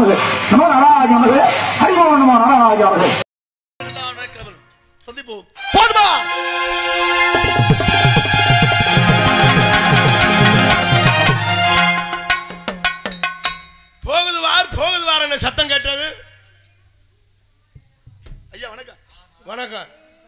நமது நமோ நாராஜ நமது ஹரிமோ நமோ நாராஜ அவர்கள் நடக்கவன். சந்திப்போம் போதுமா போகுது வார் போகுது வார் என்ன சத்தம் கேட்டது ஐயா வணக்கம் வணக்கம்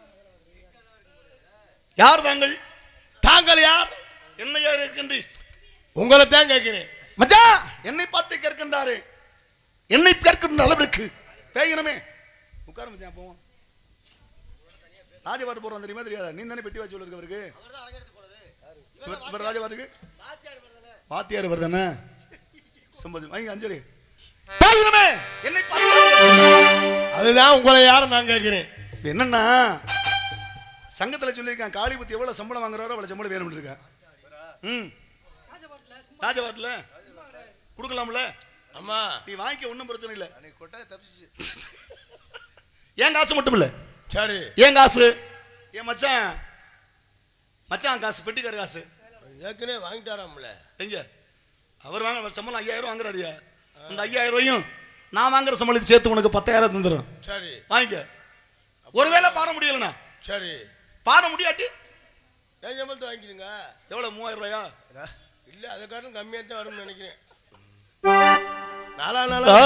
யார் தாங்கள் தாங்கள் யார் என்ன யார் இருக்கின்ற உங்களை தான் கேட்கிறேன் மச்சான் என்னை பார்த்து கேட்கின்றாரு என்னை கேட்கின்ற அளவிற்கு பேயணுமே உட்கார மச்சான் போவோம் ராஜபாட்டு போறோம் தெரியுமா தெரியாதா நீ தானே பெட்டி வாட்சி இருக்கவருக்கு இவர் இவர் ராஜபாட்டுக்கு வாத்தியார் வருதானே சம்பதி வாங்கி அஞ்சலி பேயணுமே என்னை பார்த்து அதுதான் உங்களை யாரும் நான் கேட்கிறேன் என்னன்னா சங்கத்துல சொல்லியிருக்கேன் காளி பத்தி எவ்வளவு சம்பளம் வாங்குறாரோ அவ்வளவு சம்பளம் வேணும்னு இருக்கேன் ம் ராஜபாட்டில் கொடுக்கலாம்ல அம்மா நீ வாங்கிக்க ஒன்றும் பிரச்சனை இல்லை நீ கொட்டாய் தப்பிச்சு என் காசு மட்டும் இல்லை சரி என் காசு என் மச்சான் மச்சான் காசு பெட்டிக்கார காசு ஏற்கனவே வாங்கிட்டாராம்ல எங்க அவர் வாங்க அவர் சம்பளம் ஐயாயிரம் வாங்குறாருயா அந்த ஐயாயிரம் ரூபாயும் நான் வாங்குற சம்பளத்தை சேர்த்து உனக்கு பத்தாயிரம் தந்துடுறேன் சரி வாங்கிக்க ஒருவேளை பாட முடியலண்ணா சரி பாட முடியாட்டி என் சம்பளத்தை வாங்கிடுங்க எவ்வளவு மூவாயிரம் ரூபாயா இல்ல அதை காட்டும் கம்மியாக தான் வரும்னு நினைக்கிறேன் நாலா நாளா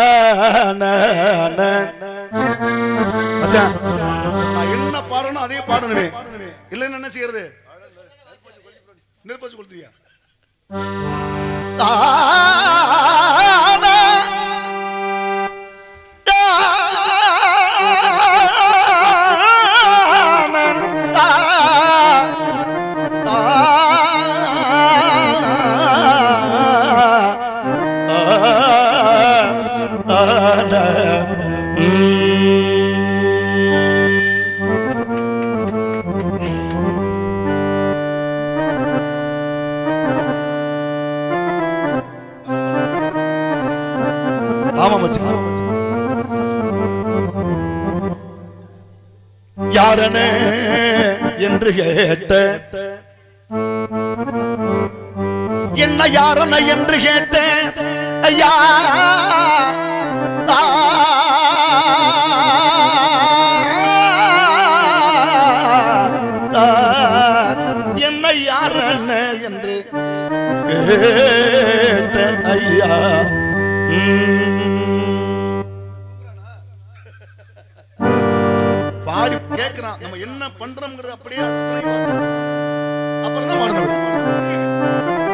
மச்சான், நான் என்ன பாடணும் அதே பாடணுமே இல்லைன்னு என்ன செய்யறது நெருப்பச்சு கொடுத்துறியா ஆமா மச்சான் ஆமா மச்சான் யாரனே என்று கேட்ட என்ன யாரன என்று கேட்ட ஐயா ஆ. ஆ. என்ன யாரன என்று கேட்ட ஐயா பாடி கேட்கிறான் நம்ம என்ன பண்றோம்ங்கிறது அப்படியே அத்தனையும் பார்த்து. அப்புறம் தான் பாடணும்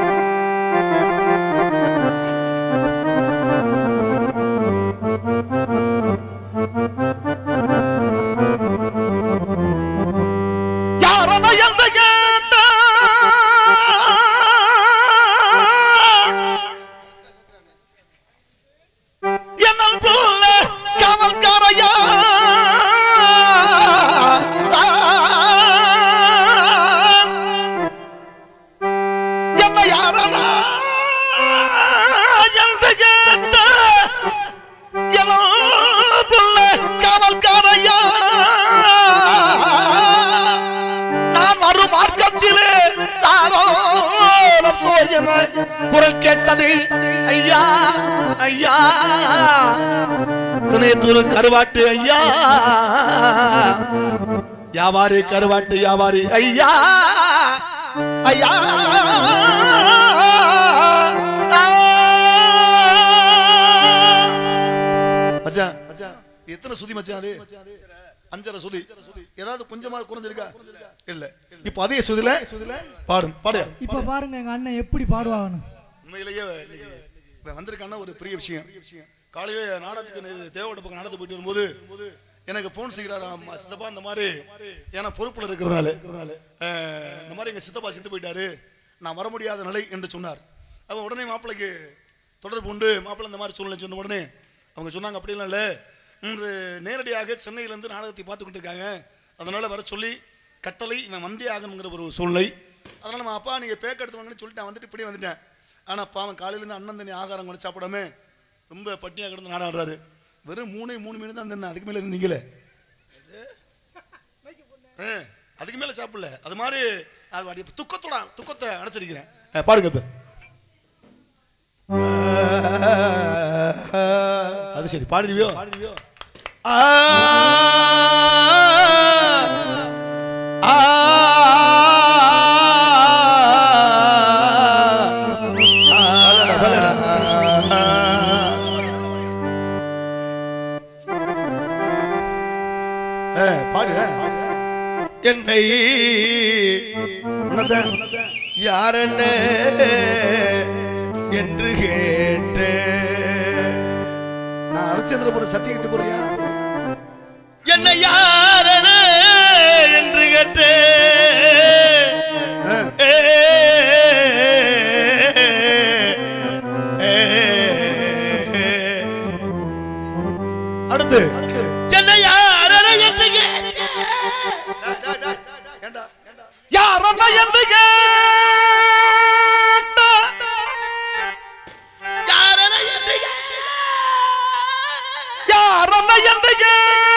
யாரன என்று கேட்ட என்னல் புள்ள காவல்காரையா என்ன யாரனா என்று கேட்ட என்னல் புள்ள காவல்காரையா நான் வரும் மார்க்கத்திலே தாரோரம் சோஜன குரல் கேட்டது ஐயா ஐயா துணையத்தூர் கருவாட்டு ஐயா வியாபாரி கருவாட்டு வியாபாரி ஐயா ஐயா மச்சான் மச்சான் எத்தனை சுதி மச்சான் அது அஞ்சரை சுதி ஏதாவது கொஞ்சமா குறைஞ்சிருக்கா இல்ல இப்ப அதே சுதில சுதில பாடும் பாடு இப்ப பாருங்க எங்க அண்ணன் எப்படி பாடுவாங்கன்னு உண்மையிலேயே இன்னைக்கு இவன் வந்திருக்கான்னா ஒரு பெரிய விஷயம் காலையில நாடகத்துக்கு நே- தேவகோட்டை பக்கம் நடந்து போயிட்டு வரும்போது எனக்கு போன் செய்கிறாரா அம்மா, சித்தப்பா இந்த மாதிரி ஏன்னா பொறுப்புல இருக்கிறதுனால அஹ், இந்த மாதிரி எங்க சித்தப்பா செத்து போயிட்டாரு நான் வர முடியாத நிலை என்று சொன்னார் அவன் உடனே மாப்பிள்ளைக்கு தொடர்பு உண்டு மாப்பிள்ளை இந்த மாதிரி சூழ்நிலை சொன்ன உடனே அவங்க சொன்னாங்க அப்படிலாம் இல்லை இன்று நேரடியாக சென்னையிலேருந்து நாடகத்தை பார்த்துக்கிட்டு இருக்காங்க அதனால வர சொல்லி கட்டளை இவன் வந்தே ஆகணுங்கிற ஒரு சூழ்நிலை அதனால நம்ம அப்பா நீங்க பேக்க எடுத்து வாங்கன்னு சொல்லிட்டு நான் வந்துட்டு இப்படியே வந்துட்டேன் ஆனா பாவன் காலையிலேருந்து அண்ணன் தண்ணி ஆகாரம் கூட சாப்பிடாம ரொம்ப பட்டினியா கிடந்து நாடகம் ஆடுறாரு வெறும் மூணே மூணு மீன் தான் தின்ன அதுக்கு மேல இருந்தீங்களே ஆ, அதுக்கு மேல சாப்பிடல அது மாதிரி அது அடி துக்கத்தோட துக்கத்தை அடைச்சிருக்கிறேன் பாருங்க இப்ப அது சரி பாடுவியோ ஆ ஆ ஆ, பாடு ஆ. என்னை உனக்கு யாரென்ன என்று கேட்டு நான் அரைச்சந்திர போற சத்தியத்தை போறியா என்னை யாரென என்று கேட்டு ஆ. ஏ, ஏ, அடுத்து என்னை யாரென என்று கேட்டு யாரண்ணா என்று கேட்ட யாரென என்று கேட்டு யாரண்ணா என்று கேட்ட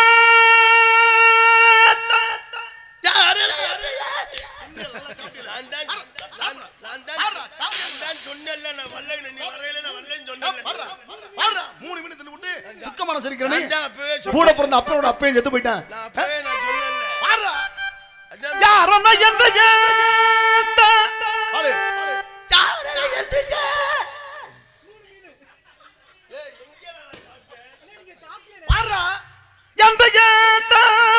யாரென என்று கேட்டு நான் தான் நான் நான் தான் நான் தான் சொன்னேன்ல நான் வரலைன்னு நீ வரையில நான் வரலைன்னு சொன்னேன்ல பாடுறா, மூணு மினிட் விட்டு துக்கமான சிரிக்கிறேன் நான் தான் அப்பவே சொன்னேன். கூட பிறந்த அப்பனோட அப்பையும் செத்து போயிட்டான் நான் அப்பவே நான் சொன்னேன்ல பாடுறா. அதான் யாரண்ணா என்று கேட்ட பாடு. யாரென என்று கேட்டு பாடுறா. என்று கேட்ட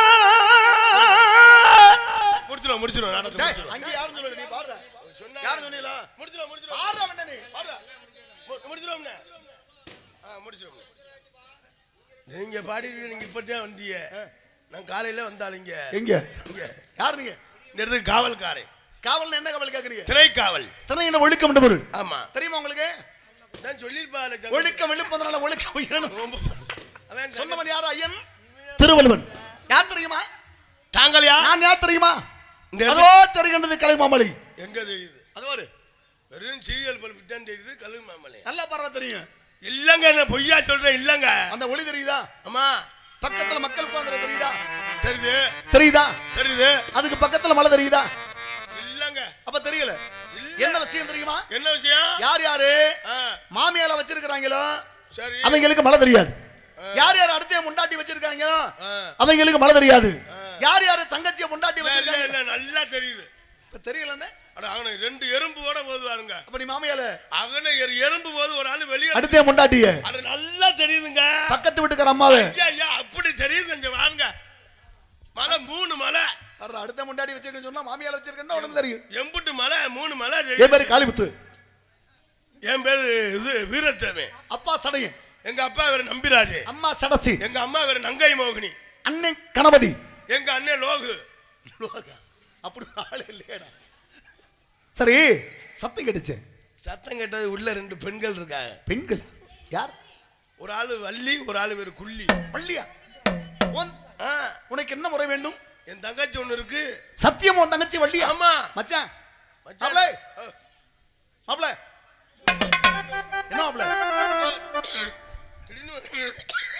முடிச்சிரும் முடிச்சிரும் நாடகத்தை முடிச்சிரும் அங்க யாரும் சொல்லல நீ பாடுற சொன்னா யாரும் சொன்னீங்களா முடிச்சிரும் முடிச்சிரும் பாடுறா வேண்டாம் நீ பாடுறா மு- முடிச்சிருவோம்ண்ணே. ஆ முடிச்சிரும் நீங்க பாடிட்டு நீங்க இப்பதான் வந்தீங்க நான் காலையில வந்தாலுங்க எங்க இங்க யார் நீங்க இந்த இடத்துக்கு காவல்காரன் காவல் என்ன காவல் கேக்குறீங்க திரைக்காவல் தினை என்ன ஒழுக்கம் என்று பொருள் ஆமா தெரியுமா உங்களுக்கு நான் சொல்லிருப்பாள் ஒழுக்கம் எழுப்பதனால ஒழுக்கம் உயரணும் அதான் சொன்ன சொன்னவன் யார் ஐயன் திருவள்ளுவன் யார் தெரியுமா தாங்கள் யார் நான் யார் தெரியுமா இந்த அதோ தெரிகின்றது கலைமாமலை எங்க தெரியுது அது ஒரு வெறும் சீரியல் பல்பு தான் தெரியுது கல்லு மாமலை நல்லா பாடுறா தெரியும் இல்லங்க நான் பொய்யா சொல்றேன் இல்லங்க அந்த ஒளி தெரியுதா அம்மா பக்கத்துல மக்கள் உட்கார்ந்து தெரியுதா தெரியுது தெரியுதா தெரியுது அதுக்கு பக்கத்துல மலை தெரியுதா இல்லங்க அப்ப தெரியல இல்ல. என்ன விஷயம் தெரியுமா என்ன விஷயம் யார் யாரு ஆ, மாமியால வச்சிருக்கிறாங்களோ சரி அவங்களுக்கு மழை தெரியாது யார் யார் அடுத்த முண்டாட்டி வச்சிருக்காங்களோ ஆ. அவங்களுக்கு மழை தெரியாது யார் யார் தங்கச்சிய முண்டாட்டி இல்ல, இல்ல, வச்சிருக்காங்க இல்ல, நல்லா தெரியுது இப்ப தெரியலன்னு அட அவனை ரெண்டு எறும்போட போதுவாருங்க அப்ப நீ மாமியால அவனை எரு- எறும்பு போது ஒரு ஆளு வெளியே அடுத்த முண்டாட்டிய அது நல்லா தெரியுதுங்க பக்கத்து வீட்டுக்கார அம்மாவே ஐயா, ஐயா, அப்படி தெரியுது இங்க வாங்க மலை மூணு மலை வர்ற அடுத்த முண்டாட்டி வச்சிருக்கேன்னு சொன்னா மாமியால வச்சிருக்கேன்னா உடனே தெரியும் எம்புட்டு மலை மூணு மலை என் தெரியுது. பேரு காளிமுத்து என் பேரு இது வீரத்தேவன் அப்பா சடையன் எங்க அப்பா வேற நம்பிராஜு அம்மா சடசி எங்க அம்மா வேற நங்கை மோகினி அண்ணன் கணபதி எங்க அண்ணன் லோகு அப்படி ஒரு ஆளு இல்லையடா சரி சத்தம் கெடுச்சு சத்தம் கேட்டது உள்ள ரெண்டு பெண்கள் இருக்காங்க பெண்கள் யார் ஒரு ஆளு வள்ளி ஒரு ஆளு வேற குள்ளி பள்ளியா உன் ஆ, உனக்கு என்ன முறை வேண்டும் என் தங்கச்சி ஒண்ணு இருக்கு சத்தியம் உன் தங்கச்சி வள்ளியா ஆமா மச்சான் மச்சான். மாப்ள. ஆ, மாப்ள என்ன மாப்ள திடீர்னு வந்து-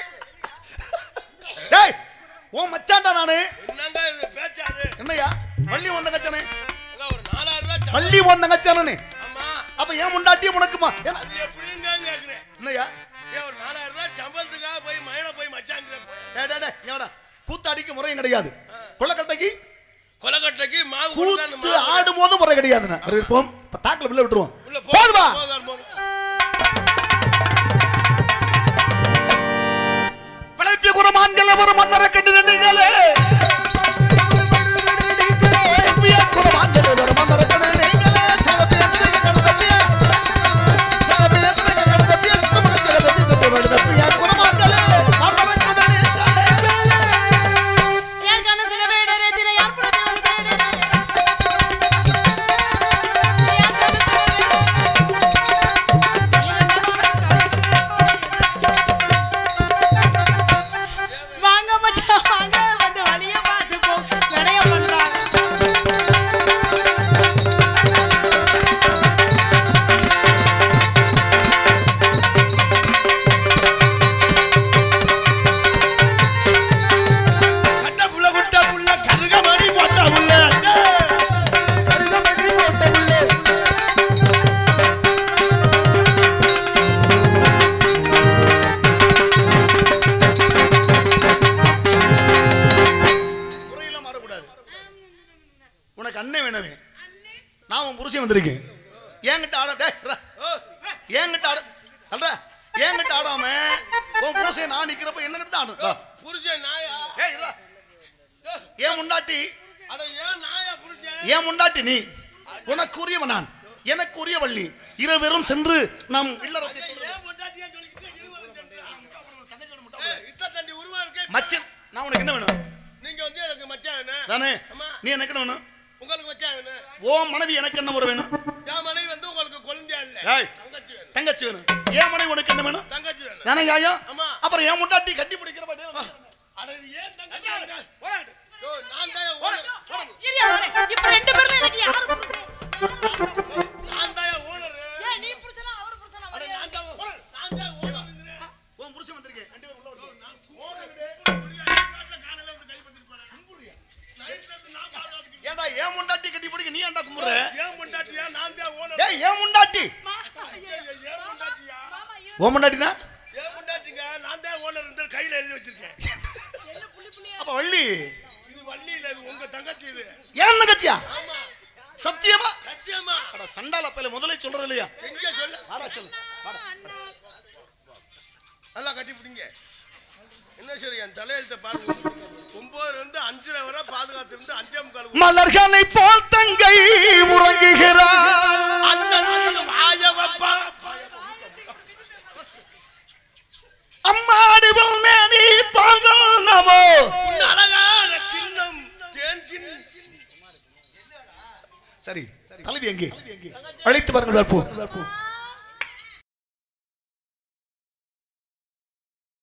டேய் உன் மச்சான்டா நானு என்னங்க இது பேச்சாது என்னய்யா வள்ளி உன் தங்கச்சானே அங்க ஒரு நாலாயிரம் ரூபாய் சம்பளம். வள்ளி உன் தங்கச்சானே ஆமா அப்ப ஏன் முண்டாட்டியும் உனக்குமா என்ன- அது எப்படிங்க கேக்குறேன் என்னய்யா ஏன் ஒரு நாலாயிரம் ரூபாய் சம்பளத்துக்காக போய் மயில போய் மச்சாங்கிறேன் டேய் டேய் டேய் இங்க வாடா கூத்தாடிக்கு முறையும் கிடையாது கொள்ளக்கட்டைக்கு கொலக்கட்டைக்கு மாவு கொடுக்கான்னு கூத்து மாவு ஆடும் போது முறை கிடையாதுண்ணா அறிவிப்போம் இப்ப தாக்கல உள்ள விட்டுருவோம் உள்ள போ. போதுமா போகார், போகார். விளைப்பிய குரமான்கள் ஒரு மன்னரை கண்டு நின்றீங்களே விளைப்பிய குரமான்கள் ஒரு மன்னரை கண்டு நின்றீங்களே சிறப்பிய திரைக்கு கடந்தப்பிய சிறப்பிய திரைக்கு கடந்தப்பிய சித்தமக ஜெகதசி திரைவழுதப்பிய குரமான்களே மன்னரை கண்டு நின்றீங்களே யார் கண்ணு சில வேடரே திரை யார் புறத்தில் வந்து தேடரே யார் கண்ணு சில வேடரே வாங்க மச்சான் வாங்க வந்து வழி வந்திருக்கேன் என்கிட்ட ஆட டேய், ரா. என்கிட்ட ஆட அல்றா என்கிட்ட ஆடாம உன் புருஷன் நான் நிக்கிறப்ப என்ன கிட்ட ஆடு வா. புருஷன் நாயா ஏய் இருடா. ஏன் முண்டாட்டி அட ஏன் நாயா புருஷன் ஏன் முண்டாட்டி நீ உனக்கு உரியவன் நான் எனக்கு உரியவள் நீ இருவரும் சென்று நாம் இல்லறத்தை தொடருவோம். ஏன் பொண்டாட்டியா சொல்லிக்கிட்டு இருவரும் சென்றா? ஏய், இத்த தண்டி உருவா இருக்கே. மச்சன் நான் உனக்கு என்ன வேணும் நீங்க வந்து எனக்கு மச்சான் வேணும். தானே ஆமா. நீ எனக்கு என்ன வேணும் உங்களுக்கு மச்சான் வேணும். ஓ மனைவி எனக்கு என்ன ஒரு வேணும் என் மனைவி வந்து உங்களுக்கு குழந்தையா இல்ல. ஏய். தங்கச்சி வேணும். தங்கச்சி வேணும் ஏன் மனைவி உனக்கு என்ன வேணும் தங்கச்சி வேணும். தானே ஐயா ஆமா. அப்புறம் ஏன் முண்டாட்டி கட்டி பிடிக்கிறப்ப அட இது ஏன் தங்கச்சி வேணும்? யோ, நான் தான் owner. இரியா வரேன். இப்ப ரெண்டு பேர்ல எனக்கு யாரு புருஷன்? நான் தான் owner. ஏன் நீ புருஷனா அவரு புருஷனா அட வரியா? நான் தான் owner. நான் தான் owner இருக்கிறேன். உன் புருஷன் வந்திருக்கேன் ரெண்டு பேரும் உள்ள வருவோம். நான் owner. நாட்டுல காலையில வந்து கைப்பற்றிட்டு போறேன். நைட்ல இருந்து நான் பாதுகாத்துக்கிட்டு ஏன்டா ஏன் முண்டாட்டி கட்டி பிடிக்க நீ ஏன்டா கும்புற ஏன் பொண்டாட்டியா நான் தான் owner. ஏய் ஏன் முண்டாட்டி மா- ஐயோ. ஏன் பொண்டாட்டியா மாமா, ஐயோ. ஓ முண்டாட்டினா ஏன் பொண்டாட்டிங்க நான் தான் ஓனர் இருந்து கையில எழுதி வச்சிருக்கேன் என்ன புள்ளி புள்ளியா? அப்ப வள்ளி இது வள்ளி இல்ல இது உங்க தங்கச்சி இது ஏன் தங்கச்சியா ஆமா சத்தியமா சத்தியமா அட சண்டால பையில முதல்ல சொல்றது இல்லையா எங்க சொல்ல வாடா சொல்லு அண்ணா. நல்லா கட்டி பிடிங்க என்ன சரி என் தலையெழுத்த பாருங்க ஒன்பதுல இருந்து அஞ்சரை வரை பாதுகாத்து இருந்து அஞ்சே முக்கால் மலர்களை போல் தங்கை உறங்குகிறாள் அண்ணன் அண்ணன் வாய வைப்பா அம்மாடி மேனி பாதம் நமோ உன் அழகான கிண்ணம் தேன் கிண்ணம் சரி தலைவி எங்கே அழைத்து பாருங்கள் பார்ப்போம்